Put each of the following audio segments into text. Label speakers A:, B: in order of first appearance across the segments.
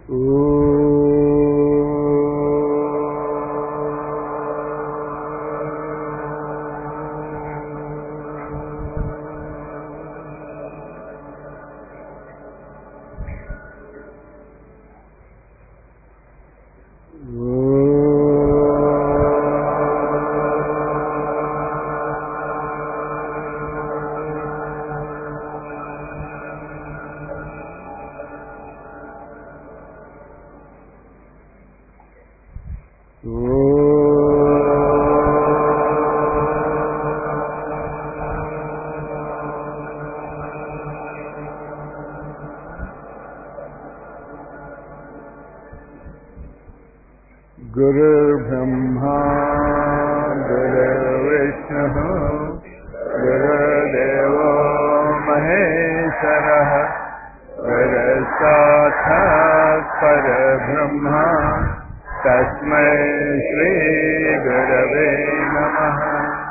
A: गुरुर्ब्रह्मा गुरुर्विष्णुः गुरुर्देवो महेश्वरः गुरुसाक्षात् परब्रह्मा तस्मै श्रीगुरवे नमः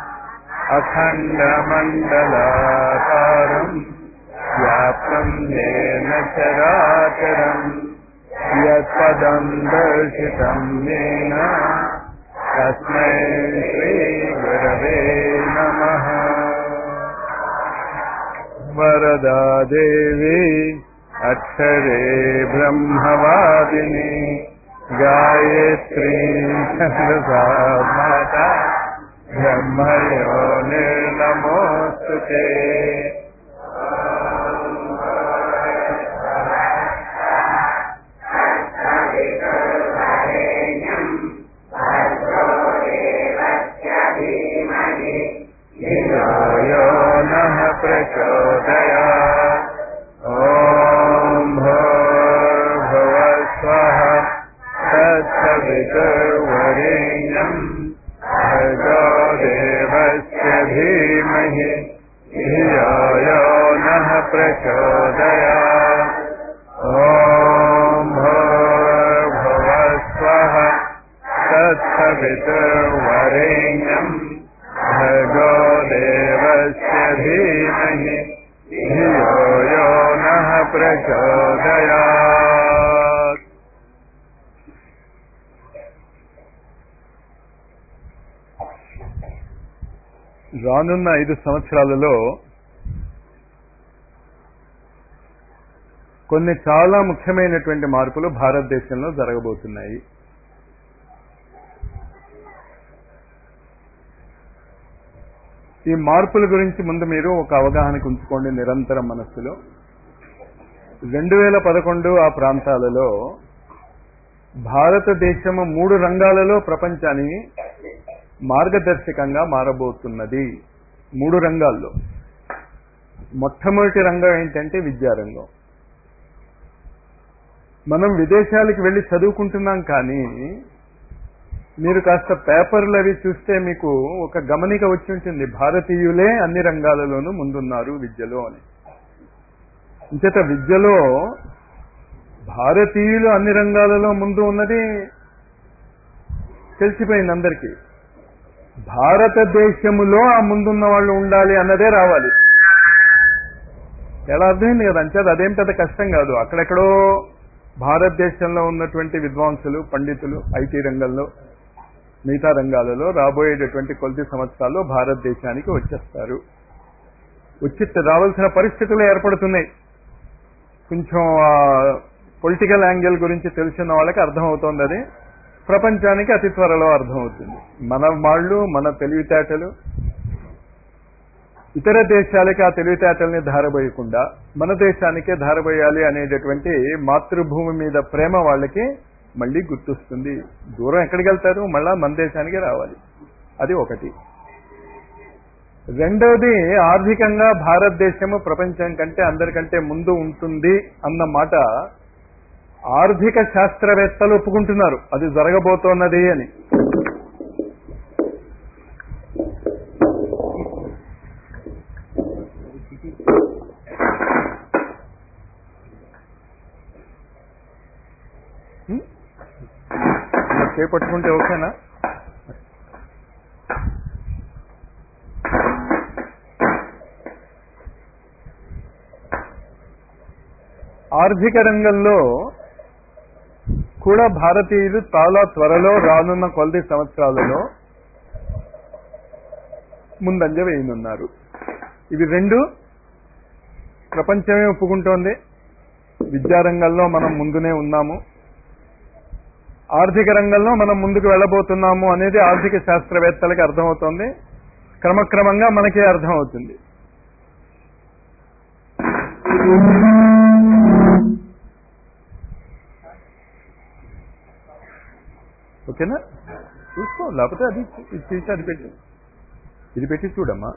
A: अखण्डमण्डलाकारम् व्याप्तम् येन चराचरम् यत्पदम् दर्शितम् येन तस्मै श्रीगुरवे नमः वरदा देवी अक्षरे ब्रह्मवादिनी गायत्री छन्दसा माता ब्रह्मयो निर्नमोऽस्तु ते धियो नः प्रचोदया ॐ भूर्भुवस्वः तत्सवितुर्वरेण्यम् भर्गो देवस्य धीमहि धियो यो नः प्रचोदया ॐ भूर्भुवस्वः तत्सवितुर्वरेण्यम् भर्गो देवस्य धीमहि धियो यो नः प्रचोदयात् రానున్న ఐదు సంవత్సరాలలో కొన్ని చాలా ముఖ్యమైనటువంటి మార్పులు భారతదేశంలో జరగబోతున్నాయి ఈ మార్పుల గురించి ముందు మీరు ఒక అవగాహనకు ఉంచుకోండి నిరంతరం మనస్సులో రెండు వేల పదకొండు ఆ ప్రాంతాలలో భారతదేశము మూడు రంగాలలో ప్రపంచాన్ని మార్గదర్శకంగా మారబోతున్నది మూడు రంగాల్లో మొట్టమొదటి రంగం ఏంటంటే విద్యారంగం మనం విదేశాలకు వెళ్ళి చదువుకుంటున్నాం కానీ మీరు కాస్త పేపర్లు అవి చూస్తే మీకు ఒక గమనిక వచ్చి ఉంటుంది భారతీయులే అన్ని రంగాలలోనూ ముందున్నారు విద్యలో అని ఇంచేత విద్యలో భారతీయులు అన్ని రంగాలలో ముందు ఉన్నది తెలిసిపోయింది అందరికీ భారతదేశములో ఆ ముందున్న వాళ్ళు ఉండాలి అన్నదే రావాలి ఎలా అర్థమైంది కదా అంచేత అదేం పెద్ద కష్టం కాదు అక్కడెక్కడో భారతదేశంలో ఉన్నటువంటి విద్వాంసులు పండితులు ఐటీ రంగంలో మిగతా రంగాలలో రాబోయేటటువంటి కొద్ది సంవత్సరాల్లో భారతదేశానికి వచ్చేస్తారు వచ్చి రావాల్సిన పరిస్థితులు ఏర్పడుతున్నాయి కొంచెం పొలిటికల్ యాంగిల్ గురించి తెలిసిన వాళ్ళకి అర్థమవుతోంది అది ప్రపంచానికి అతి త్వరలో అర్థమవుతుంది మన వాళ్ళు మన తెలివితేటలు ఇతర దేశాలకి ఆ తెలివితేటల్ని ధారబోయకుండా మన దేశానికే ధారబోయాలి అనేటటువంటి మాతృభూమి మీద ప్రేమ వాళ్ళకి మళ్ళీ గుర్తొస్తుంది దూరం ఎక్కడికి వెళ్తారు మళ్ళా మన దేశానికి రావాలి అది ఒకటి రెండవది ఆర్థికంగా భారతదేశము ప్రపంచం కంటే అందరికంటే ముందు ఉంటుంది అన్న మాట ఆర్థిక శాస్త్రవేత్తలు ఒప్పుకుంటున్నారు అది జరగబోతోన్నది అని చేపట్టుకుంటే ఓకేనా ఆర్థిక రంగంలో కూడా భారతీయులు చాలా త్వరలో రానున్న కొలది సంవత్సరాలలో ముందంజ వేయనున్నారు ఇవి రెండు ప్రపంచమే ఒప్పుకుంటోంది విద్యారంగంలో మనం ముందునే ఉన్నాము ఆర్థిక రంగంలో మనం ముందుకు వెళ్ళబోతున్నాము అనేది ఆర్థిక శాస్త్రవేత్తలకి అర్థమవుతోంది క్రమక్రమంగా మనకే అర్థమవుతుంది ఓకేనా చూసుకో లేకపోతే అది ఇది తీసి అది పెట్టి ఇది పెట్టి చూడమ్మా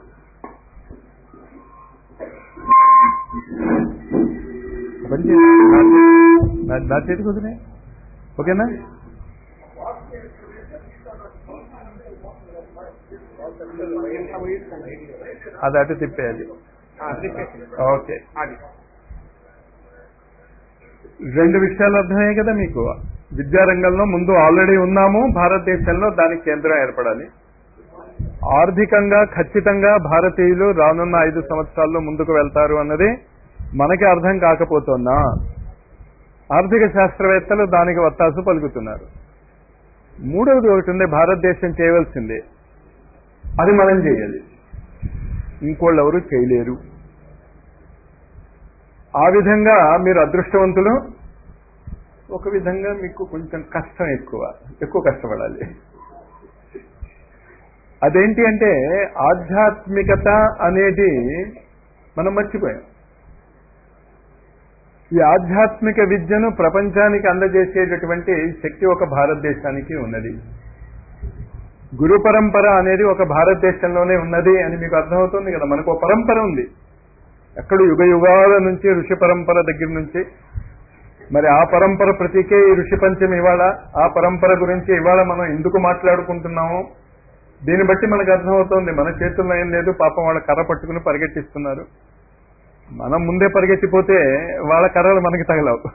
A: పని చేయి. నా చేతి- నా- నా చేతికి వదిలే ఓకేనా అది అటు తిప్పేయాలి ఓకే రెండు విషయాలు అర్థమయ్యాయి కదా మీకు విద్యారంగంలో ముందు ఆల్రెడీ ఉన్నాము భారతదేశంలో దానికి కేంద్రం ఏర్పడాలి ఆర్థికంగా ఖచ్చితంగా భారతీయులు రానున్న ఐదు సంవత్సరాల్లో ముందుకు వెళ్తారు అన్నది మనకి అర్థం కాకపోతున్నా ఆర్థిక శాస్త్రవేత్తలు దానికి వత్తాసు పలుకుతున్నారు మూడవది ఒకటి ఉంది భారతదేశం చేయవలసింది అది మనం చేయాలి ఇంకోళ్ళు ఎవరు చేయలేరు ఆ విధంగా మీరు అదృష్టవంతులు ఒక విధంగా మీకు కొంచెం కష్టం ఎక్కువ ఎక్కువ కష్టపడాలి అదేంటి అంటే ఆధ్యాత్మికత అనేది మనం మర్చిపోయాం ఈ ఆధ్యాత్మిక విద్యను ప్రపంచానికి అందజేసేటటువంటి శక్తి ఒక భారతదేశానికి ఉన్నది గురు పరంపర అనేది ఒక భారతదేశంలోనే ఉన్నది అని మీకు అర్థమవుతుంది కదా మనకు ఒక పరంపర ఉంది ఎక్కడ యుగ యుగాల నుంచి ఋషి పరంపర దగ్గర నుంచి మరి ఆ పరంపర ప్రతీకే ఈ ఋషి పంచమి ఇవాళ ఆ పరంపర గురించి ఇవాళ మనం ఎందుకు మాట్లాడుకుంటున్నాము దీన్ని బట్టి మనకు అర్థమవుతోంది మన చేతుల్లో ఏం లేదు పాపం వాళ్ళ కర్ర పట్టుకుని పరిగెట్టిస్తున్నారు మనం ముందే పరిగెత్తిపోతే వాళ్ళ కర్రలు మనకి తగలవు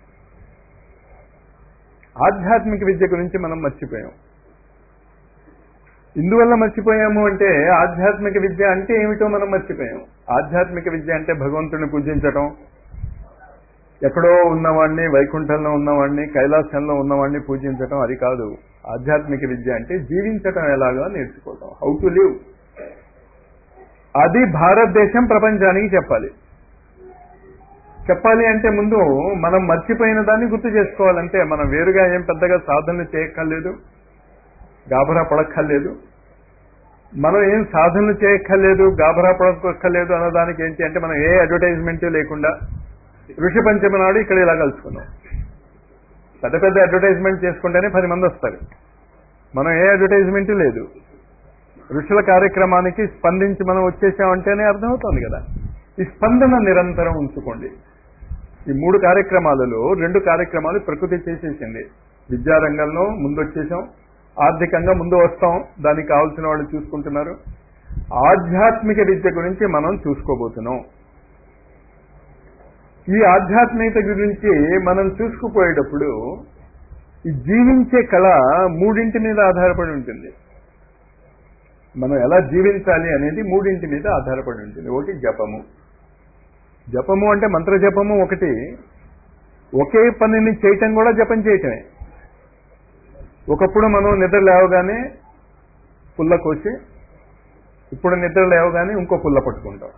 A: ఆధ్యాత్మిక విద్య గురించి మనం మర్చిపోయాం ఇందువల్ల మర్చిపోయాము అంటే ఆధ్యాత్మిక విద్య అంటే ఏమిటో మనం మర్చిపోయాం ఆధ్యాత్మిక విద్య అంటే భగవంతుని పూజించటం ఎక్కడో ఉన్నవాడిని వైకుంఠంలో ఉన్నవాడిని కైలాసంలో ఉన్నవాడిని పూజించటం అది కాదు ఆధ్యాత్మిక విద్య అంటే జీవించటం ఎలాగో నేర్చుకోవటం హౌ టు లివ్ అది భారతదేశం ప్రపంచానికి చెప్పాలి చెప్పాలి అంటే ముందు మనం మర్చిపోయిన దాన్ని గుర్తు చేసుకోవాలంటే మనం వేరుగా ఏం పెద్దగా సాధనలు చేయక్కర్లేదు గాబరా పడక్కర్లేదు మనం ఏం సాధనలు చేయక్కర్లేదు గాబరా పడక్కర్లేదు అన్నదానికి ఏంటి అంటే మనం ఏ అడ్వర్టైజ్మెంట్ లేకుండా ఋషి పంచమి నాడు ఇక్కడ ఇలా కలుసుకున్నాం పెద్ద పెద్ద అడ్వర్టైజ్మెంట్ చేసుకుంటేనే పది మంది వస్తారు మనం ఏ అడ్వర్టైజ్మెంట్ లేదు ఋషుల కార్యక్రమానికి స్పందించి మనం వచ్చేసామంటేనే అర్థమవుతోంది కదా ఈ స్పందన నిరంతరం ఉంచుకోండి ఈ మూడు కార్యక్రమాలలో రెండు కార్యక్రమాలు ప్రకృతి చేసేసింది విద్యారంగంలో ముందు వచ్చేసాం ఆర్థికంగా ముందు వస్తాం దానికి కావాల్సిన వాళ్ళు చూసుకుంటున్నారు ఆధ్యాత్మిక విద్య గురించి మనం చూసుకోబోతున్నాం ఈ ఆధ్యాత్మికత గురించి మనం చూసుకుపోయేటప్పుడు ఈ జీవించే కళ మూడింటి మీద ఆధారపడి ఉంటుంది మనం ఎలా జీవించాలి అనేది మూడింటి మీద ఆధారపడి ఉంటుంది ఒకటి జపము జపము అంటే మంత్ర జపము ఒకటి ఒకే పనిని చేయటం కూడా జపం చేయటమే ఒకప్పుడు మనం నిద్ర లేవగానే పుల్ల కోసి ఇప్పుడు నిద్ర లేవగానే ఇంకో పుల్ల పట్టుకుంటాం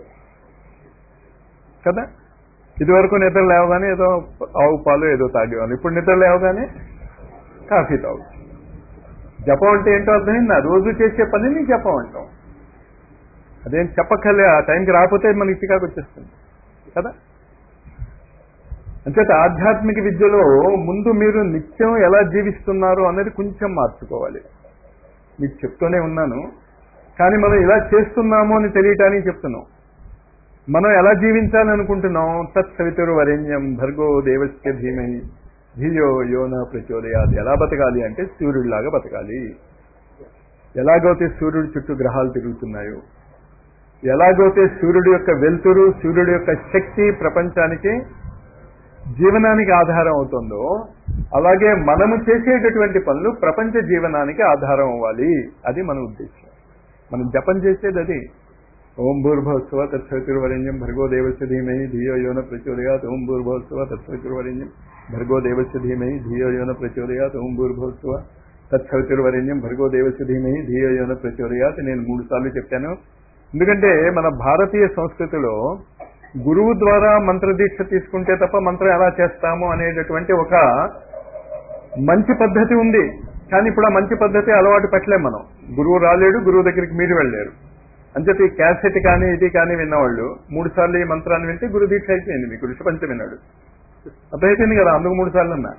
A: కదా ఇదివరకు నిద్ర లేవగానే ఏదో ఆవు పాలు ఏదో తాగేవాళ్ళు ఇప్పుడు నిద్ర లేవగానే కాఫీ తాగు జపం అంటే ఏంటో అర్థమైందా రోజు చేసే పనిని జపం అంటాం అదేం చెప్పక్కర్లే ఆ టైంకి రాకపోతే మనకి చికాకు వచ్చేస్తుంది కదా అంచేత ఆధ్యాత్మిక విద్యలో ముందు మీరు నిత్యం ఎలా జీవిస్తున్నారు అనేది కొంచెం మార్చుకోవాలి మీకు చెప్తూనే ఉన్నాను కానీ మనం ఇలా చేస్తున్నాము అని తెలియటానికి చెప్తున్నాం మనం ఎలా జీవించాలి అనుకుంటున్నాం తత్ సవితురు వరేణ్యం భర్గో దేవస్య ధీమహి ధియో యోన ప్రచోదయాది ఎలా బతకాలి అంటే సూర్యుడిలాగా బతకాలి ఎలాగైతే సూర్యుడి చుట్టూ గ్రహాలు తిరుగుతున్నాయో ఎలాగైతే సూర్యుడి యొక్క వెలుతురు సూర్యుడి యొక్క శక్తి ప్రపంచానికి జీవనానికి ఆధారం అవుతుందో అలాగే మనము చేసేటటువంటి పనులు ప్రపంచ జీవనానికి ఆధారం అవ్వాలి అది మన ఉద్దేశం మనం జపం చేసేది అది ఓం భూర్భవస్వ తత్సవితుర్వరేణ్యం భర్గో దేవస్య ధీమహి ధియో యోన ప్రచోదయాత్ ఓం భూర్భవస్వ తత్సవితుర్వరేణ్యం భర్గో దేవస్య ధీమై ధియో యోన ప్రచోదయాత్ ఓం భూర్భవత్వ తత్సవితుర్వరణ్యం భర్గో దేవస్య ధీమై ధియో యోన ప్రచోదయాత్ నేను మూడు సార్లు చెప్పాను ఎందుకంటే మన భారతీయ సంస్కృతిలో గురువు ద్వారా మంత్రదీక్ష తీసుకుంటే తప్ప మంత్రం ఎలా చేస్తాము అనేటటువంటి ఒక మంచి పద్ధతి ఉంది కానీ ఇప్పుడు ఆ మంచి పద్ధతి అలవాటు పెట్టలేం మనం గురువు రాలేడు గురువు దగ్గరికి మీరు వెళ్ళలేరు అంచేత ఈ క్యాసెట్ కానీ ఇది కానీ విన్నవాళ్ళు మూడు సార్లు ఈ మంత్రాన్ని వింటే గురు దీక్ష అయిపోయింది మీకు ఋషిపంచ విన్నాడు అర్థమైపోయింది కదా అందుకు మూడు సార్లు అన్నా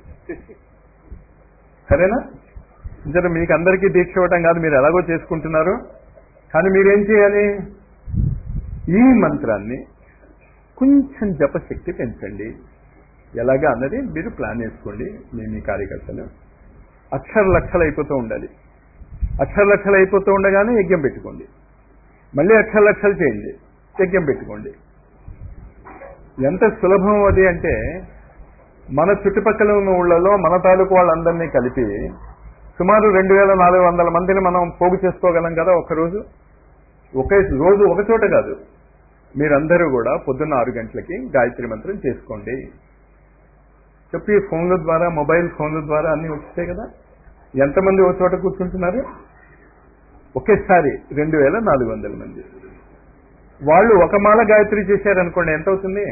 A: సరేనా అంచేత మీకు అందరికీ దీక్ష ఇవ్వటం కాదు మీరు ఎలాగో చేసుకుంటున్నారు కానీ మీరేం చేయాలి ఈ మంత్రాన్ని కొంచెం జపశక్తి పెంచండి ఎలాగా అన్నది మీరు ప్లాన్ వేసుకోండి మీ మీ కార్యకర్తలు అక్షర లక్షలు అయిపోతూ ఉండాలి అక్షర లక్షలు అయిపోతూ ఉండగానే యజ్ఞం పెట్టుకోండి మళ్ళీ అక్షర లక్షలు చేయండి యజ్ఞం పెట్టుకోండి ఎంత సులభం అది అంటే మన చుట్టుపక్కల ఉన్న ఊళ్ళలో మన తాలూకు వాళ్ళందరినీ కలిపి సుమారు రెండు వేల నాలుగు వందల మందిని మనం పోగు చేసుకోగలం కదా ఒకరోజు ఒకే రోజు ఒక చోట కాదు మీరందరూ కూడా పొద్దున్న ఆరు గంటలకి గాయత్రి మంత్రం చేసుకోండి చెప్పి ఫోన్ల ద్వారా మొబైల్ ఫోన్ల ద్వారా అన్ని వచ్చాయి కదా ఎంతమంది ఒక చోట కూర్చుంటున్నారు ఒకేసారి రెండు వేల నాలుగు వందల మంది వాళ్ళు ఒక మాల గాయత్రి చేశారనుకోండి ఎంత అవుతుంది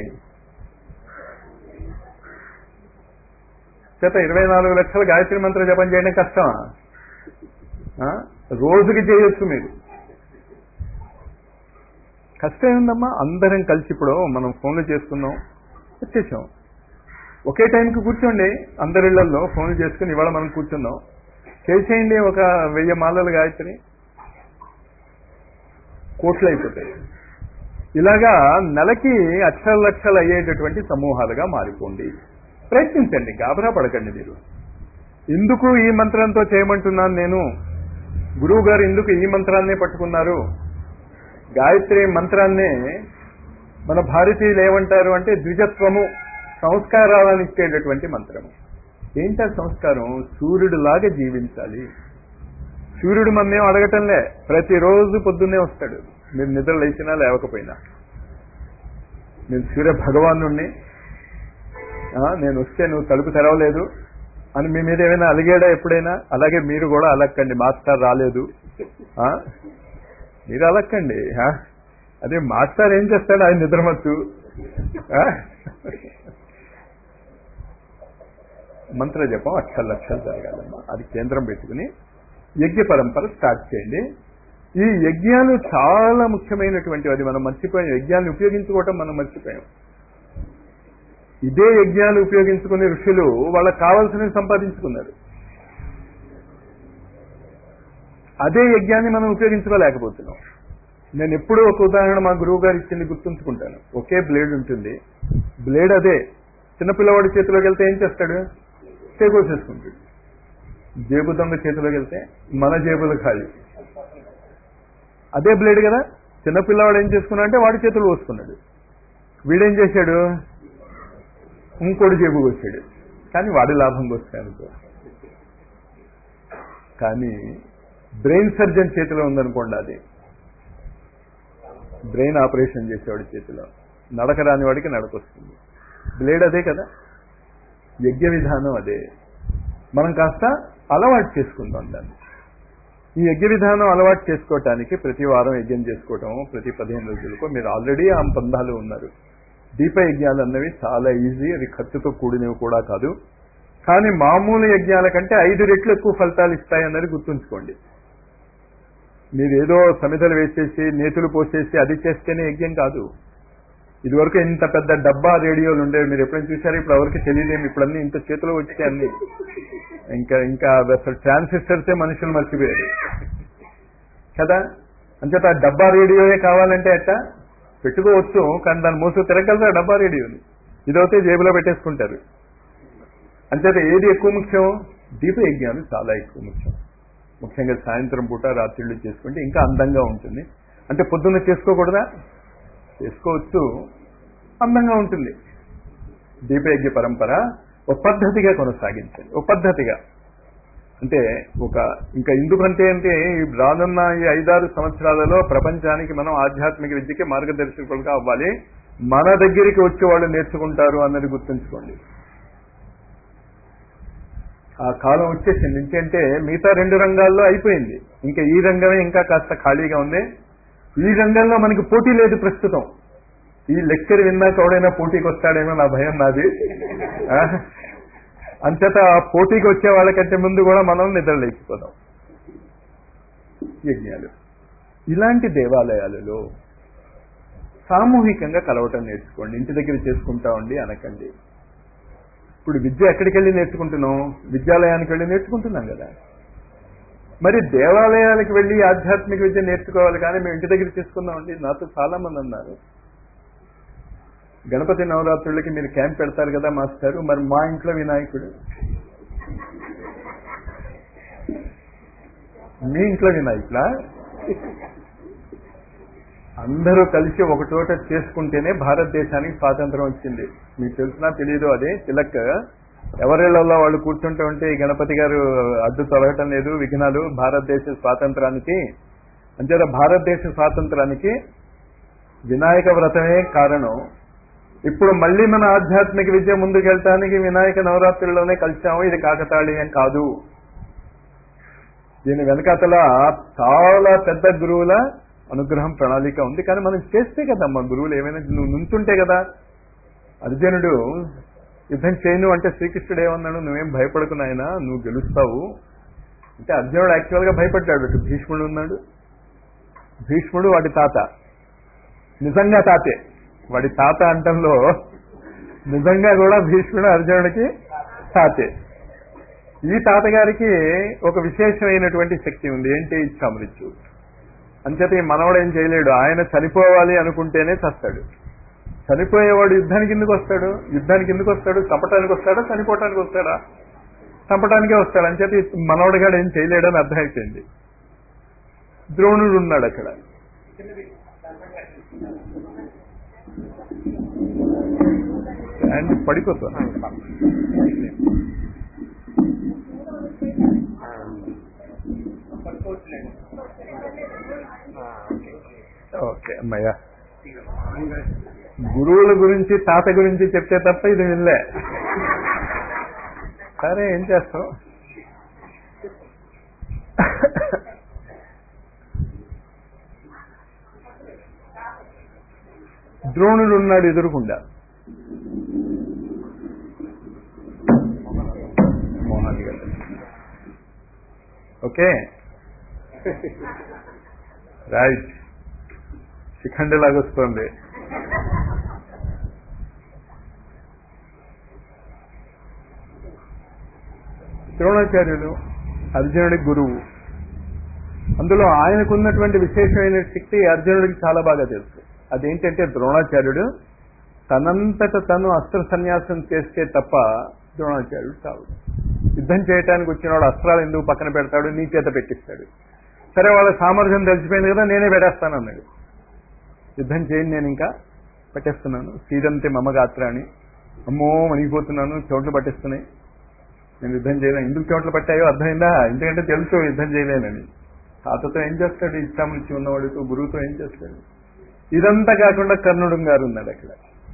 A: చేత ఇరవై నాలుగు లక్షల గాయత్రి మంత్ర జపం చేయడం కష్టమా ఆ? రోజుకి చేయొచ్చు మీరు కష్టం ఏందమ్మా అందరం కలిసి ఇప్పుడు మనం ఫోన్లు చేసుకున్నాం వచ్చేసాం ఒకే టైంకి కూర్చోండి అందరిళ్లలో ఫోన్లు చేసుకుని ఇవాళ మనం కూర్చున్నాం చేసేయండి ఒక వెయ్యి మాలల గాయత్రి కోట్లు అయిపోతాయి ఇలాగా నెలకి అక్షర లక్షలు అయ్యేటటువంటి సమూహాలుగా మారిపోండి ప్రయత్నించండి గాబరా పడకండి మీరు ఎందుకు ఈ మంత్రంతో చేయమంటున్నాను నేను గురువు గారు ఎందుకు ఈ మంత్రాన్నే పట్టుకున్నారు గాయత్రి మంత్రాన్నే మన భారతీయులు ఏమంటారు అంటే ద్విజత్వము సంస్కారాలను ఇచ్చేటటువంటి మంత్రము ఏంటా సంస్కారం సూర్యుడిలాగా జీవించాలి సూర్యుడు మమ్మేం అడగటంలే ప్రతిరోజు పొద్దున్నే వస్తాడు మీరు నిద్ర లేచినా లేవకపోయినా నేను సూర్య భగవానుణ్ణి ఆ, నేను వస్తే నువ్వు తలుపు తెరవలేదు అని మీ మీద ఏమైనా అలిగాడా ఎప్పుడైనా అలాగే మీరు కూడా అలక్కండి మాస్టర్ రాలేదు ఆ? మీరు అలక్కండి ఆ? అదే మాస్టర్ ఏం చేస్తాడు ఆయన నిద్రమత్తు ఆ? మంత్ర జపం అక్షర లక్షలు జరగాలమ్మా అది కేంద్రం పెట్టుకుని యజ్ఞ పరంపర స్టార్ట్ చేయండి ఈ యజ్ఞాలు చాలా ముఖ్యమైనటువంటివి అది మనం మర్చిపోయాం యజ్ఞాన్ని ఉపయోగించుకోవటం మనం మర్చిపోయాం ఇదే యజ్ఞాలు ఉపయోగించుకునే ఋషులు వాళ్ళకి కావాల్సినవి సంపాదించుకున్నారు అదే యజ్ఞాన్ని మనం ఉపయోగించుకోలేకపోతున్నాం నేను ఎప్పుడూ ఒక ఉదాహరణ మా గురువు గారు ఇచ్చింది గుర్తుంచుకుంటాను ఒకే బ్లేడ్ ఉంటుంది బ్లేడ్ అదే చిన్నపిల్లవాడి చేతిలోకి వెళ్తే ఏం చేస్తాడు చేకోసేసుకుంటాడు జేబు దొంగ చేతిలోకి వెళ్తే మన జేబులు ఖాళీ అదే బ్లేడ్ కదా చిన్నపిల్లవాడు ఏం చేసుకున్నా అంటే వాడి చేతులు పోసుకున్నాడు వీడేం చేశాడు ఇంకోటి జేబుకి వచ్చాడు కానీ వాడి లాభంకి వస్తాయి అనుకో కానీ బ్రెయిన్ సర్జన్ చేతిలో ఉందనుకోండి అది బ్రెయిన్ ఆపరేషన్ చేసేవాడి చేతిలో నడక రాని వాడికి నడక వస్తుంది బ్లేడ్ అదే కదా యజ్ఞ విధానం అదే మనం కాస్త అలవాటు చేసుకుందాం దాన్ని ఈ యజ్ఞ విధానం అలవాటు చేసుకోవటానికి ప్రతి వారం యజ్ఞం చేసుకోవటం ప్రతి పదిహేను రోజులకు మీరు ఆల్రెడీ ఆ పందాలు ఉన్నారు దీప యజ్ఞాలు అన్నవి చాలా ఈజీ అది ఖర్చుతో కూడినవి కూడా కాదు కానీ మామూలు యజ్ఞాల కంటే ఐదు రెట్లు ఎక్కువ ఫలితాలు ఇస్తాయి అన్నది గుర్తుంచుకోండి మీరు ఏదో సమిధలు వేసేసి నేతులు పోసేసి అది చేస్తేనే యజ్ఞం కాదు ఇదివరకు ఇంత పెద్ద డబ్బా రేడియోలు ఉండేవి మీరు ఎప్పుడైనా చూసారు ఇప్పుడు ఎవరికి తెలియదేమి ఇప్పుడు అన్ని ఇంత చేతిలో వచ్చే అన్ని ఇంకా ఇంకా అసలు ట్రాన్సిస్టర్సే మనుషులు మర్చిపోయారు కదా అంచేత ఆ డబ్బా రేడియోయే కావాలంటే అట్ట పెట్టుకోవచ్చు కానీ దాన్ని మోసు తిరగలరా డబ్బా రేడియోని ఇదైతే జేబులో పెట్టేసుకుంటారు అంచేత ఏది ఎక్కువ ముఖ్యం దీప యజ్ఞాలు చాలా ఎక్కువ ముఖ్యం ముఖ్యంగా సాయంత్రం పూట రాత్రిళ్ళు చేసుకుంటే ఇంకా అందంగా ఉంటుంది అంటే పొద్దున్న చేసుకోకూడదా చేసుకోవచ్చు అందంగా ఉంటుంది దీపయజ్ఞ పరంపర ఒక పద్ధతిగా కొనసాగించండి ఒక పద్ధతిగా అంటే ఒక ఇంకా ఎందుకంటే అంటే ఈ రానున్న ఈ ఐదారు సంవత్సరాలలో ప్రపంచానికి మనం ఆధ్యాత్మిక విద్యకి మార్గదర్శకులుగా అవ్వాలి మన దగ్గరికి వచ్చి వాళ్ళు నేర్చుకుంటారు అన్నది గుర్తుంచుకోండి ఆ కాలం వచ్చేసింది ఎందుకంటే మిగతా రెండు రంగాల్లో అయిపోయింది ఇంకా ఈ రంగమే ఇంకా కాస్త ఖాళీగా ఉంది ఈ రంగంలో మనకి పోటీ లేదు ప్రస్తుతం ఈ లెక్చర్ విన్నాక ఎవడైనా పోటీకి వస్తాడేమో నా భయం నాది ఆ? అంతటా ఆ పోటీకి వచ్చే వాళ్ళకంటే ముందు కూడా మనం నిద్ర లేచిపోదాం యజ్ఞాలు ఇలాంటి దేవాలయాలలో సామూహికంగా కలవటం నేర్చుకోండి ఇంటి దగ్గర చేసుకుంటా ఉండి అనకండి ఇప్పుడు విద్య ఎక్కడికి వెళ్ళి నేర్చుకుంటున్నాం విద్యాలయానికి వెళ్ళి నేర్చుకుంటున్నాం కదా మరి దేవాలయాలకు వెళ్ళి ఆధ్యాత్మిక విద్య నేర్చుకోవాలి కానీ మేము ఇంటి దగ్గర చేసుకుందామండి నాతో చాలా మంది అన్నారు గణపతి నవరాత్రులకి మీరు క్యాంప్ పెడతారు కదా మాస్టారు మరి మా ఇంట్లో వినాయకుడు మీ ఇంట్లో వినాయకులా అందరూ కలిసి ఒక చోట చేసుకుంటేనే భారతదేశానికి స్వాతంత్రం వచ్చింది మీకు తెలిసినా తెలియదు అదే తిలక్ ఎవరిళ్లలో వాళ్ళు కూర్చుంటూ ఉంటే ఈ గణపతి గారు అడ్డు తొలగటం లేదు విఘ్నాలు భారతదేశ స్వాతంత్రానికి అంచేత భారతదేశ స్వాతంత్రానికి వినాయక వ్రతమే కారణం ఇప్పుడు మళ్ళీ మన ఆధ్యాత్మిక విద్య ముందుకెళ్ళటానికి వినాయక నవరాత్రుల్లోనే కలిసాము ఇది కాకతాళీయం కాదు దీని వెనకాతల చాలా పెద్ద గురువుల అనుగ్రహం ప్రణాళిక ఉంది కానీ మనం చేస్తే కదమ్మా గురువులు ఏమైనా నువ్వు నుంచుంటే కదా అర్జునుడు యుద్ధం చేయను అంటే శ్రీకృష్ణుడు ఏమన్నాడు నువ్వేం భయపడకు నాయనా నువ్వు గెలుస్తావు అంటే అర్జునుడు యాక్చువల్ గా భయపడ్డాడు అటు భీష్ముడు ఉన్నాడు భీష్ముడు వాడి తాత నిజంగా తాతే వాడి తాత అంటంలో నిజంగా కూడా భీష్ముడు అర్జునుడికి తాతే ఈ తాతగారికి ఒక విశేషమైనటువంటి శక్తి ఉంది ఏంటి ఇచ్చామృత్యు అంచేత ఈ మనవడు ఏం చేయలేడు ఆయన చనిపోవాలి అనుకుంటేనే చస్తాడు చనిపోయేవాడు యుద్ధానికి ఎందుకు వస్తాడు యుద్ధానికి ఎందుకు వస్తాడు చంపటానికి వస్తాడా చనిపోవటానికి వస్తాడా చంపటానికే వస్తాడు అంచేత ఈ మనవడుగాడు ఏం చేయలేడని అర్థమైపోయింది ద్రోణుడు ఉన్నాడు అక్కడ అండ్ పడిపోతాను ఓకే అమ్మయ్యా గురువుల గురించి తాత గురించి చెప్తే తప్ప ఇది వినలే సరే ఏం చేస్తాం ద్రోణుడు ఉన్నాడు ఎదురుకుండా మోహన్ గారు ఓకే రైట్ శిఖండి లాగొస్తుంది ద్రోణాచార్యులు అర్జునుడి గురువు అందులో ఆయనకున్నటువంటి విశేషమైన శక్తి అర్జునుడికి చాలా బాగా తెలుసు అదేంటంటే ద్రోణాచార్యుడు తనంతట తను అస్త్ర సన్యాసం చేస్తే తప్ప ద్రోణాచార్యుడు చావు యుద్ధం చేయడానికి వచ్చినవాడు అస్త్రాలు ఎందుకు పక్కన పెడతాడు నీ చేత పెట్టిస్తాడు సరే వాళ్ళ సామర్థ్యం తెలిసిపోయింది కదా నేనే పెట్టేస్తాను అన్నాడు యుద్ధం చేయండి నేను ఇంకా పెట్టేస్తున్నాను సీదంతే మమ గాత్రాన్ని అమ్మో మణిగిపోతున్నాను చోట్లు పట్టిస్తున్నాయి నేను యుద్ధం చేయలేను ఎందుకు చోట్లు పట్టాయో అర్థమైందా ఎందుకంటే తెలుసు యుద్ధం చేయలేనని తాతతో ఏం చేస్తాడు ఇష్టామృత్యం ఉన్నవాడితో గురువుతో ఏం చేస్తాడు ఇదంతా కాకుండా కర్ణుడు గారు ఉన్నాడు అక్కడ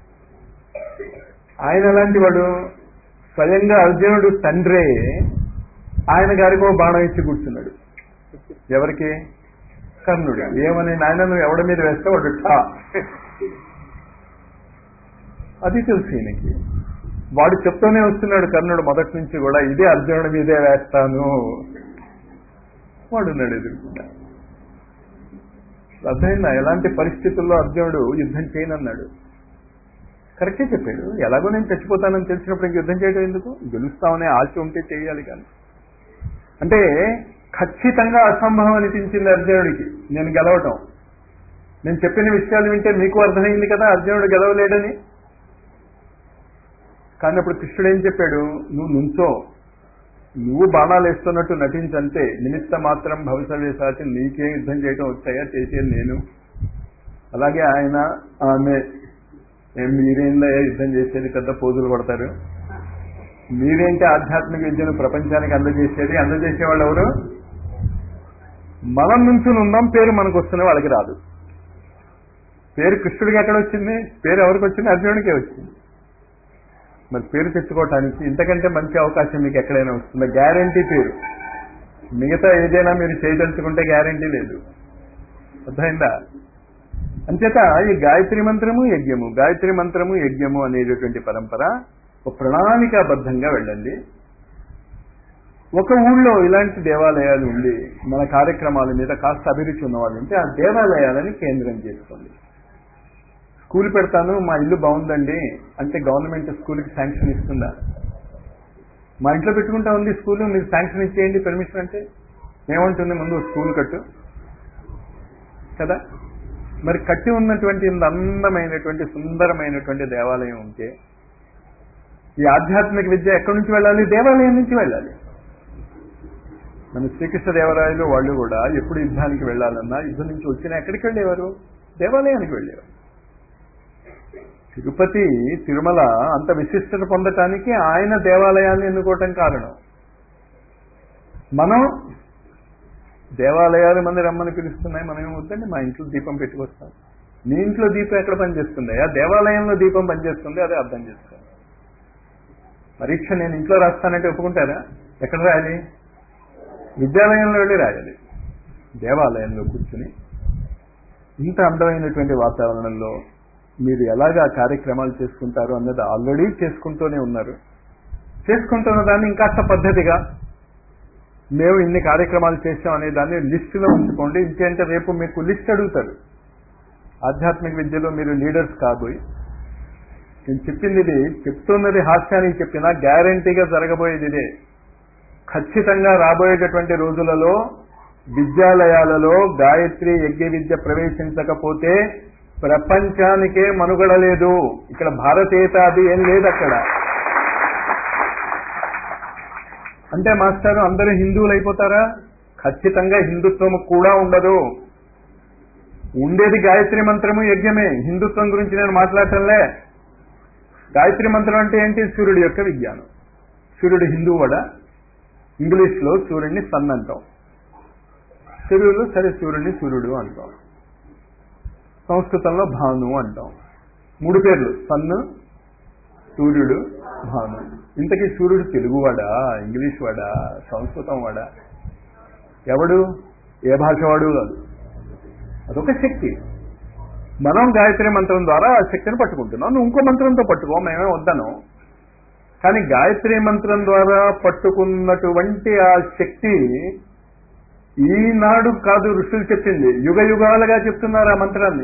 A: ఆయన ఎలాంటి వాడు స్వయంగా అర్జునుడు తండ్రే ఆయన గారికి ఓ బాణం ఇచ్చి కూర్చున్నాడు ఎవరికి కర్ణుడు ఏమని నాయన నువ్వు ఎవడి మీద వేస్తే వాడు టా అది తెలుసు ఈయనకి వాడు చెప్తూనే వస్తున్నాడు కర్ణుడు మొదటి నుంచి కూడా ఇదే అర్జునుడి మీదే వేస్తాను వాడున్నాడు ఎదుర్కొన్నా అర్థమైందా ఎలాంటి పరిస్థితుల్లో అర్జునుడు యుద్ధం చేయనన్నాడు కరెక్టే చెప్పాడు ఎలాగో నేను చచ్చిపోతానని తెలిసినప్పుడు ఇంక యుద్ధం చేయడం ఎందుకు గెలుస్తామనే ఆశ ఉంటే చేయాలి కానీ అంటే ఖచ్చితంగా అసంభవం అనిపించింది అర్జునుడికి నేను గెలవటం నేను చెప్పిన విషయాలు వింటే మీకు అర్థమైంది కదా అర్జునుడు గెలవలేడని కానీ అప్పుడు కృష్ణుడు ఏం చెప్పాడు నువ్వు నుంచో నువ్వు బాణాలు వేస్తున్నట్టు నటించంతే నిమిత్త మాత్రం భవిష్యత్ సాచి నీకే యుద్ధం చేయడం వచ్చాయా చేసేది నేను అలాగే ఆయన ఆమె ఏం మీరేందయ్యా యుద్ధం చేసేది పెద్ద పోజులు కొడతారు మీరేంటి ఆధ్యాత్మిక విద్యను ప్రపంచానికి అందజేసేది అందజేసే వాళ్ళు ఎవరు మనం నుంచి ఉందాం పేరు మనకు వస్తున్న వాళ్ళకి రాదు పేరు కృష్ణుడికి ఎక్కడ వచ్చింది పేరు ఎవరికి వచ్చింది అర్జునుడికే వచ్చింది మరి పేరు తెచ్చుకోవటానికి ఇంతకంటే మంచి అవకాశం మీకు ఎక్కడైనా వస్తుందా గ్యారంటీ పేరు మిగతా ఏదైనా మీరు చేయదలుచుకుంటే గ్యారంటీ లేదు అర్థమైందా అంచేత ఈ గాయత్రి మంత్రము యజ్ఞము గాయత్రి మంత్రము యజ్ఞము అనేటటువంటి పరంపర ఒక ప్రణాళికాబద్ధంగా వెళ్ళండి ఒక ఊళ్ళో ఇలాంటి దేవాలయాలు ఉండి మన కార్యక్రమాల మీద కాస్త అభిరుచి ఉన్నవాళ్ళు ఉంటే ఆ దేవాలయాలని కేంద్రం చేసుకోండి స్కూల్ పెడతాను మా ఇల్లు బాగుందండి అంటే గవర్నమెంట్ స్కూల్కి శాంక్షన్ ఇస్తుందా మా ఇంట్లో పెట్టుకుంటా ఉంది స్కూల్ మీరు శాంక్షన్ ఇచ్చేయండి పర్మిషన్ అంటే ఏమంటుంది ముందు స్కూల్ కట్టు కదా మరి కట్టి ఉన్నటువంటి ఇంత అందమైనటువంటి సుందరమైనటువంటి దేవాలయం ఉంటే ఈ ఆధ్యాత్మిక విద్య ఎక్కడి నుంచి వెళ్ళాలి దేవాలయం నుంచి వెళ్ళాలి మన శ్రీకృష్ణదేవరాయలు వాళ్ళు కూడా ఎప్పుడు యుద్ధానికి వెళ్ళాలన్నా యుద్ధం నుంచి వచ్చినా ఎక్కడికి వెళ్ళేవారు దేవాలయానికి వెళ్ళేవారు తిరుపతి తిరుమల అంత విశిష్టత పొందటానికి ఆయన దేవాలయాన్ని ఎన్నుకోవటం కారణం మనం దేవాలయాలు మంది రమ్మని పిలుస్తున్నాయి మనం ఏమవుతుంది మా ఇంట్లో దీపం పెట్టుకొస్తాం మీ ఇంట్లో దీపం ఎక్కడ పనిచేస్తుంది ఆ దేవాలయంలో దీపం పనిచేస్తుంది అదే అర్థం చేసుకోండి పరీక్ష నేను ఇంట్లో రాస్తానంటే ఒప్పుకుంటారా ఎక్కడ రాయాలి విద్యాలయంలో వెళ్ళి రాయాలి దేవాలయంలో కూర్చుని ఇంత అందమైనటువంటి వాతావరణంలో మీరు ఎలాగా కార్యక్రమాలు చేసుకుంటారు అన్నది ఆల్రెడీ చేసుకుంటూనే ఉన్నారు చేసుకుంటున్న దాన్ని ఇంకాస్త పద్ధతిగా మేము ఇన్ని కార్యక్రమాలు చేసాం అనే దాన్ని లిస్టులో ఉంచుకోండి ఇంకేంటే రేపు మీకు లిస్ట్ అడుగుతారు ఆధ్యాత్మిక విద్యలో మీరు లీడర్స్ కాబోయి నేను చెప్పింది ఇది చెప్తున్నది హాస్యానికి చెప్పినా గ్యారంటీగా జరగబోయేది ఇదే ఖచ్చితంగా రాబోయేటటువంటి రోజులలో విద్యాలయాలలో గాయత్రి యజ్ఞ విద్య ప్రవేశించకపోతే ప్రపంచానికే మనుగడ లేదు ఇక్కడ భారతీయత అది ఏం లేదు అక్కడ అంటే మాస్టారు అందరూ హిందువులు అయిపోతారా ఖచ్చితంగా హిందుత్వం కూడా ఉండదు ఉండేది గాయత్రి మంత్రము యజ్ఞమే హిందుత్వం గురించి నేను మాట్లాడటంలే గాయత్రి మంత్రం అంటే ఏంటి సూర్యుడి యొక్క విజ్ఞానం సూర్యుడు హిందువుడ ఇంగ్లీష్లో సూర్యుడిని సన్ అంటాం తెలుగులో సరే సూర్యుడిని సూర్యుడు అంటాం సంస్కృతంలో భాను అంటాం మూడు పేర్లు సన్ను సూర్యుడు భాను ఇంతకీ సూర్యుడు తెలుగువాడా ఇంగ్లీష్ వాడా సంస్కృతం వాడా ఎవడు ఏ భాష వాడు కాదు అదొక శక్తి మనం గాయత్రి మంత్రం ద్వారా ఆ శక్తిని పట్టుకుంటున్నాం నువ్వు ఇంకో మంత్రంతో పట్టుకో మేమే వద్దను కానీ గాయత్రి మంత్రం ద్వారా పట్టుకున్నటువంటి ఆ శక్తి ఈనాడు కాదు ఋషులు చెప్పింది యుగ యుగాలుగా చెప్తున్నారు ఆ మంత్రాన్ని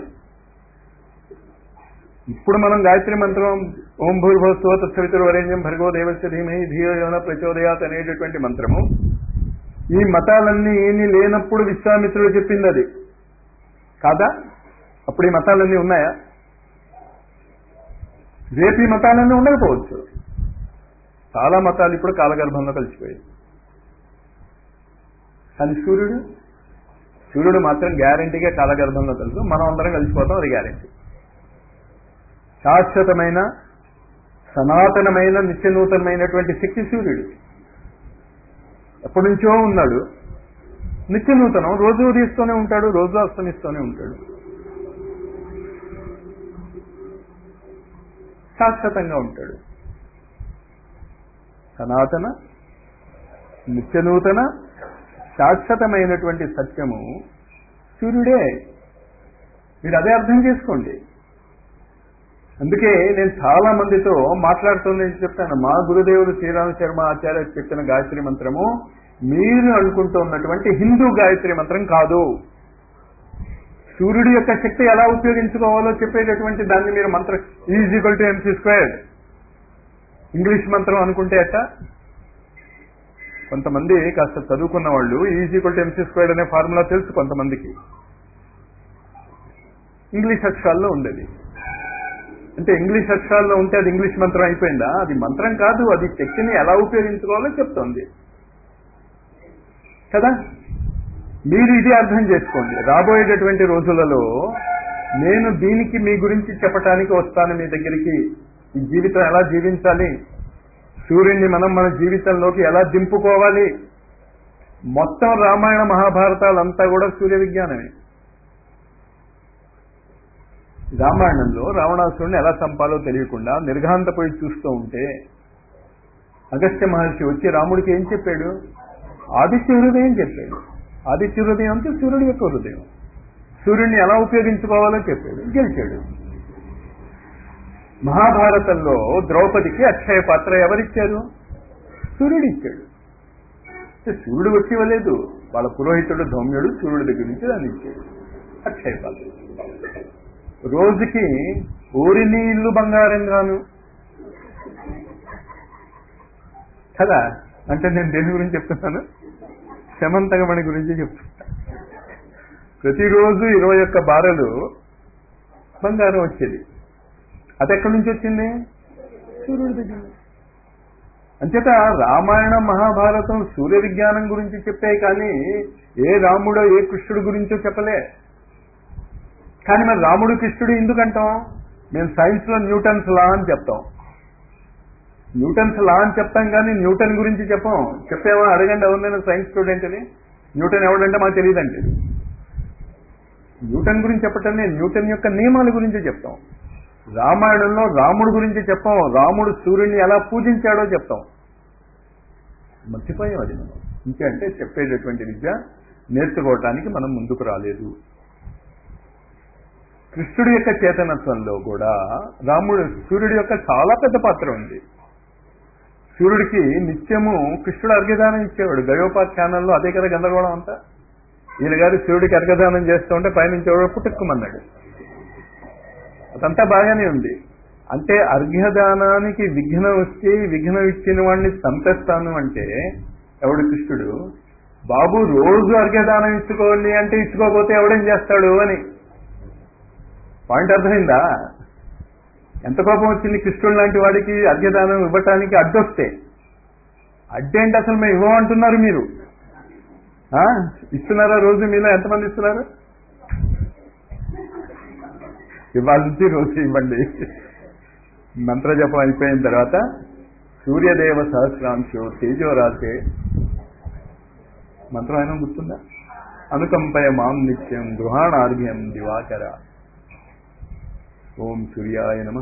A: ఇప్పుడు మనం గాయత్రి మంత్రం ఓం భూర్భవస్వ తత్సవితురు వరేణ్యం భర్గో దేవస్య ధీమహి ధీయోన ప్రచోదయాత్ అనేటటువంటి మంత్రము ఈ మతాలన్నీ ఏమీ లేనప్పుడు విశ్వామిత్రుడు చెప్పింది అది కాదా అప్పుడు ఈ మతాలన్నీ ఉన్నాయా రేపు ఈ మతాలన్నీ ఉండకపోవచ్చు చాలా మతాలు ఇప్పుడు కాలగర్భంలో కలిసిపోయాయి కానీ సూర్యుడు సూర్యుడు మాత్రం గ్యారంటీగా కాలగర్భంలో తెలుసు మనం అందరం కలిసిపోతాం అది గ్యారంటీ శాశ్వతమైన సనాతనమైన నిత్య నూతనమైనటువంటి శక్తి సూర్యుడు ఎప్పటి నుంచో ఉన్నాడు నిత్య నూతనం రోజు ఉదయిస్తూనే ఉంటాడు రోజు అస్తమిస్తూనే ఉంటాడు శాశ్వతంగా ఉంటాడు సనాతన నిత్య నూతన శాశ్వతమైనటువంటి సత్యము సూర్యుడే మీరు అదే అర్థం చేసుకోండి అందుకే నేను చాలా మందితో మాట్లాడుతుంది చెప్తాను మా గురుదేవుడు శ్రీరామ శర్మ ఆచార్య చెప్పిన గాయత్రి మంత్రము మీరు అనుకుంటూ ఉన్నటువంటి హిందూ గాయత్రి మంత్రం కాదు సూర్యుడి యొక్క శక్తి ఎలా ఉపయోగించుకోవాలో చెప్పేటటువంటి దాన్ని మీరు మంత్రం E equal to MC squared English మంత్రం అనుకుంటే ఎట్ట కొంతమంది కాస్త చదువుకున్న వాళ్ళు ఈజీక్వల్ టు ఎంసీ స్క్వేర్డ్ అనే ఫార్ములా తెలుసు కొంతమందికి ఇంగ్లీష్ అక్షరాల్లో ఉండేది అంటే ఇంగ్లీష్ అక్షరాల్లో ఉంటే అది ఇంగ్లీష్ మంత్రం అయిపోయిందా అది మంత్రం కాదు అది శక్తిని ఎలా ఉపయోగించుకోవాలో చెప్తోంది కదా మీరు ఇది అర్థం చేసుకోండి రాబోయేటటువంటి రోజులలో నేను దీనికి మీ గురించి చెప్పటానికి వస్తాను మీ దగ్గరికి ఈ జీవితం ఎలా జీవించాలి సూర్యుడిని మనం మన జీవితంలోకి ఎలా దింపుకోవాలి మొత్తం రామాయణ మహాభారతాలంతా కూడా సూర్య విజ్ఞానమే రామాయణంలో రావణాసురుని ఎలా చంపాలో తెలియకుండా నిర్ఘాంతపోయి చూస్తూ ఉంటే అగస్త్య మహర్షి వచ్చి రాముడికి ఏం చెప్పాడు ఆదిత్య హృదయం చెప్పాడు ఆదిత్య హృదయం అంటే సూర్యుడి యొక్క హృదయం సూర్యుడిని ఎలా ఉపయోగించుకోవాలో చెప్పాడు గెలిచాడు మహాభారతంలో ద్రౌపదికి అక్షయ పాత్ర ఎవరిచ్చారు సూర్యుడు ఇచ్చాడు సూర్యుడు వచ్చి ఇవ్వలేదు వాళ్ళ పురోహితుడు ధౌమ్యుడు సూర్యుడి దగ్గర నుంచి దాన్ని ఇచ్చాడు అక్షయ పాత్ర రోజుకి ఊరి నీళ్లు బంగారంగాను కదా అంటే నేను దేని గురించి చెప్తున్నాను శమంతకమణి గురించి చెప్తున్నా ప్రతిరోజు ఇరవై ఒక్క బారలు బంగారం వచ్చేది అది ఎక్కడి నుంచి వచ్చింది సూర్యుడి దగ్గర అంచేత రామాయణం మహాభారతం సూర్య విజ్ఞానం గురించి చెప్పాయి కానీ ఏ రాముడో ఏ కృష్ణుడు గురించో చెప్పలే కానీ మరి రాముడు కృష్ణుడు ఎందుకంటాం మేము సైన్స్ లో న్యూటన్స్ లా అని చెప్తాం న్యూటన్స్ లా అని చెప్తాం కానీ న్యూటన్ గురించి చెప్పాం చెప్పామా అడగండి ఎవరినైనా సైన్స్ స్టూడెంట్ అని న్యూటన్ ఎవడంటే మాకు తెలియదండి న్యూటన్ గురించి చెప్పటం న్యూటన్ యొక్క నియమాల గురించి చెప్తాం రామాయణంలో రాముడు గురించి చెప్పాం రాముడు సూర్యుడిని ఎలా పూజించాడో చెప్తాం మర్చిపోయాం అది మనం ఇంకంటే చెప్పేటటువంటి విద్య నేర్చుకోవటానికి మనం ముందుకు రాలేదు కృష్ణుడి యొక్క చేతనత్వంలో కూడా రాముడు సూర్యుడి యొక్క చాలా పెద్ద పాత్ర ఉంది సూర్యుడికి నిత్యము కృష్ణుడు అర్ఘ్యదానం ఇచ్చేవాడు గయోపాఖ్యానంలో అదే కదా గందరగోళం అంతా ఈయన గారు సూర్యుడికి అర్ఘదానం చేస్తూ ఉంటే పైనుంచి ఎవడో పుట్టుక్కుమన్నాడు అదంతా బాగానే ఉంది అంటే అర్ఘ్యదానానికి విఘ్నం వచ్చి విఘ్నం ఇచ్చిన వాడిని చంపేస్తాను అంటే ఎవడు కృష్ణుడు బాబు రోజు అర్ఘ్యదానం ఇచ్చుకోండి అంటే ఇచ్చుకోకపోతే ఎవడేం చేస్తాడు అని పాయింట్ అర్థమైందా ఎంత కోపం వచ్చింది కృష్ణుడు లాంటి వాడికి అర్ఘ్యదానం ఇవ్వటానికి అడ్డొస్తే అడ్డేంటి అసలు మేము ఇవ్వమంటున్నారు మీరు ఇస్తున్నారా రోజు మీలో ఎంతమంది ఇస్తున్నారు ఇవ్వాల్సి రోజు ఇవ్వండి మంత్రజపం అయిపోయిన తర్వాత సూర్యదేవ సహస్రాంశో తేజోరాశే మంత్రం అయినా గుర్తుందా అనుకంపయ మాం నిత్యం గృహాణార్ఘ్యం దివాకర ఓం సూర్యాయ నమ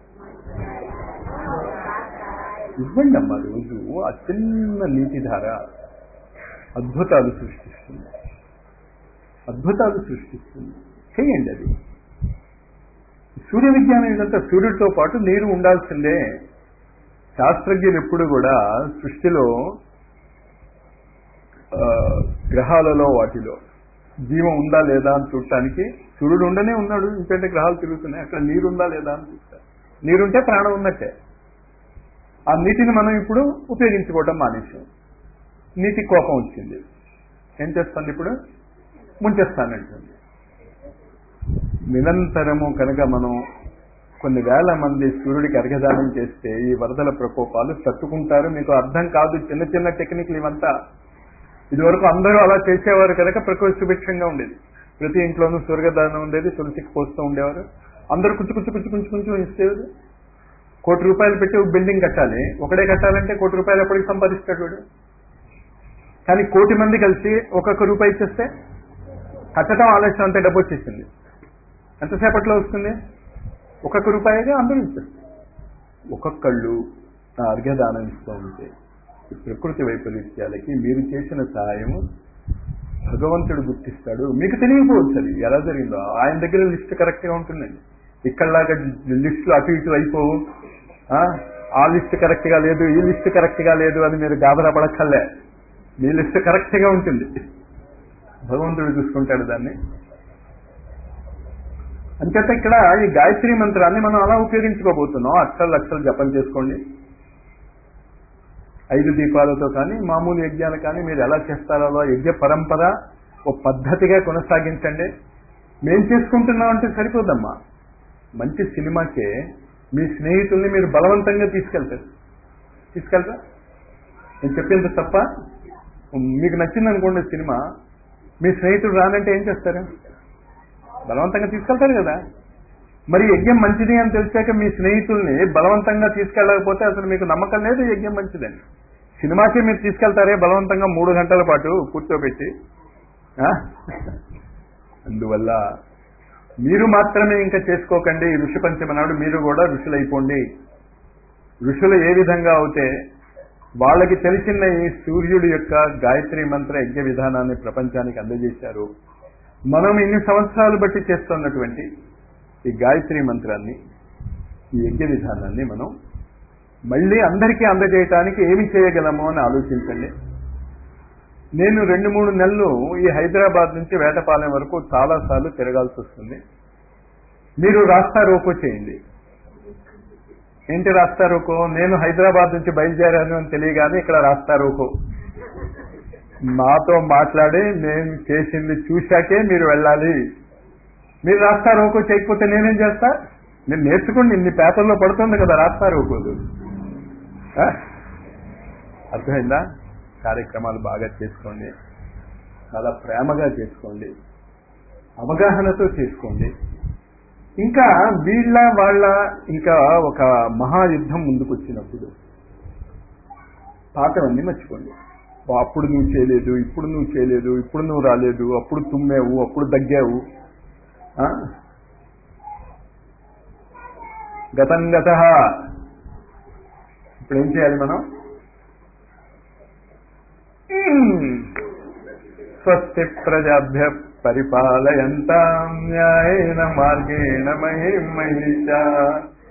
A: ఇవ్వండి అమ్మా రోజు ఆ చిన్న నీటిధార అద్భుతాలు సృష్టిస్తుంది అద్భుతాలు సృష్టిస్తుంది చేయండి అది సూర్య విజ్ఞానం ఏంటంటే సూర్యుడితో పాటు నీరు ఉండాల్సిందే శాస్త్రజ్ఞులు ఎప్పుడు కూడా సృష్టిలో గ్రహాలలో వాటిలో జీవం ఉందా లేదా అని చూడటానికి సూర్యుడు ఉండనే ఉన్నాడు ఇంకంటే గ్రహాలు తిరుగుతున్నాయి అక్కడ నీరు ఉందా లేదా అని చూస్తారు నీరుంటే ప్రాణం ఉన్నట్టే ఆ నీటిని మనం ఇప్పుడు ఉపయోగించుకోవటం మానేసాం నీటి కోపం వచ్చింది ఏం చేస్తాను ఇప్పుడు ముంచేస్తానంటుంది నిరంతరము కనుక మనం కొన్ని వేల మంది సూర్యుడికి అర్ఘదానం చేస్తే ఈ వరదల ప్రకోపాలు తట్టుకుంటారు మీకు అర్థం కాదు చిన్న చిన్న టెక్నిక్లు ఇవంతా ఇదివరకు అందరూ అలా చేసేవారు కనుక ప్రకృతి సుభిక్షంగా ఉండేది ప్రతి ఇంట్లోనూ సూర్యదానం ఉండేది తులసికి పోస్తూ ఉండేవారు అందరూ కుచ్చు కుచ్చు కుచ్చు కొంచెం కొంచెం ఇస్తేవారు కోటి రూపాయలు పెట్టి ఒక బిల్డింగ్ కట్టాలి ఒకడే కట్టాలంటే కోటి రూపాయలు ఎప్పటికి సంపాదిస్తాడు వాడు కానీ కోటి మంది కలిసి ఒక్కొక్క రూపాయి ఇచ్చేస్తే కట్టడం ఆలస్యం అంతే డబ్బు వచ్చేసింది ఎంతసేపట్లో వస్తుంది ఒక్కొక్క రూపాయిగా అందరూ ఇస్తారు ఒక్కొక్కళ్ళు నా అర్ఘ్యదానం ఇస్తూ ఉంటే ఈ ప్రకృతి వైపరీత్యాలకి మీరు చేసిన సహాయము భగవంతుడు గుర్తిస్తాడు మీకు తెలియకపోవచ్చు అది ఎలా జరిగిందో ఆయన దగ్గర లిస్ట్ కరెక్ట్ గా ఉంటుందండి ఇక్కడలాగా లిస్టులు అటు ఇటు అయిపోవు ఆ లిస్ట్ కరెక్ట్ గా లేదు ఈ లిస్ట్ కరెక్ట్ గా లేదు అని మీరు గాబరా పడక్కర్లే మీ లిస్ట్ కరెక్ట్ గా ఉంటుంది భగవంతుడు చూసుకుంటాడు దాన్ని అంచేత ఇక్కడ ఈ గాయత్రి మంత్రాన్ని మనం అలా ఉపయోగించుకోబోతున్నాం అక్షరాలు లక్షలు జపం చేసుకోండి ఐదు దీపాలతో కానీ మామూలు యజ్ఞాలు కానీ మీరు ఎలా చేస్తారో అలా యజ్ఞ పరంపర ఓ పద్ధతిగా కొనసాగించండి మేం చేసుకుంటున్నాం అంటే సరిపోదమ్మా మంచి సినిమాకే మీ స్నేహితుల్ని మీరు బలవంతంగా తీసుకెళ్తారు తీసుకెళ్తా నేను చెప్పింది తప్ప మీకు నచ్చింది అనుకోండి సినిమా మీ స్నేహితుడు రానంటే ఏం చేస్తారు బలవంతంగా తీసుకెళ్తారు కదా మరి యజ్ఞం మంచిది అని తెలిసాక మీ స్నేహితుల్ని బలవంతంగా తీసుకెళ్ళకపోతే అసలు మీకు నమ్మకం లేదు యజ్ఞం మంచిదని సినిమాకి మీరు తీసుకెళ్తారే బలవంతంగా మూడు గంటల పాటు కూర్చోబెట్టి అందువల్ల మీరు మాత్రమే ఇంకా చేసుకోకండి ఋషి పంచమ నాడు మీరు కూడా ఋషులైపోండి ఋషులు ఏ విధంగా అవుతే వాళ్ళకి తెలిసిన ఈ సూర్యుడి యొక్క గాయత్రి మంత్ర యజ్ఞ విధానాన్ని ప్రపంచానికి అందజేశారు మనం ఇన్ని సంవత్సరాలు బట్టి చేస్తున్నటువంటి ఈ గాయత్రి మంత్రాన్ని ఈ యజ్ఞ విధానాన్ని మనం మళ్ళీ అందరికీ అందజేయటానికి ఏమి చేయగలము అని ఆలోచించండి నేను రెండు మూడు నెలలు ఈ హైదరాబాద్ నుంచి వేటపాలెం వరకు చాలాసార్లు తిరగాల్సి వస్తుంది మీరు రాస్తా రోకో చేయండి ఏంటి రాస్తా రోకో నేను హైదరాబాద్ నుంచి బయలుదేరాను అని తెలియగానే ఇక్కడ రాస్తా రోకో నాతో మాట్లాడి నేను చేసింది చూశాకే మీరు వెళ్ళాలి మీరు రాస్తా రోకో చేయకపోతే నేనేం చేస్తా నేను నేర్చుకోండి ఇన్ని పేపర్లో పడుతుంది కదా రాస్తా రోకోదు ఆ? అర్థమైందా కార్యక్రమాలు బాగా చేసుకోండి చాలా ప్రేమగా చేసుకోండి అవగాహనతో చేసుకోండి ఇంకా వీళ్ళ వాళ్ళ ఇంకా ఒక మహాయుద్ధం ముందుకొచ్చినప్పుడు పాతవన్నీ మర్చిపోండి అప్పుడు నువ్వు చేయలేదు ఇప్పుడు నువ్వు చేయలేదు ఇప్పుడు నువ్వు రాలేదు అప్పుడు తుమ్మావు అప్పుడు దగ్గావు ఆ? గతం గత ఇప్పుడు ఏం చేయాలి మనం స్వస్తి ప్రజాభ్య పరిపాలయంతాం న్యాయేన మార్గేణ మహిమహిష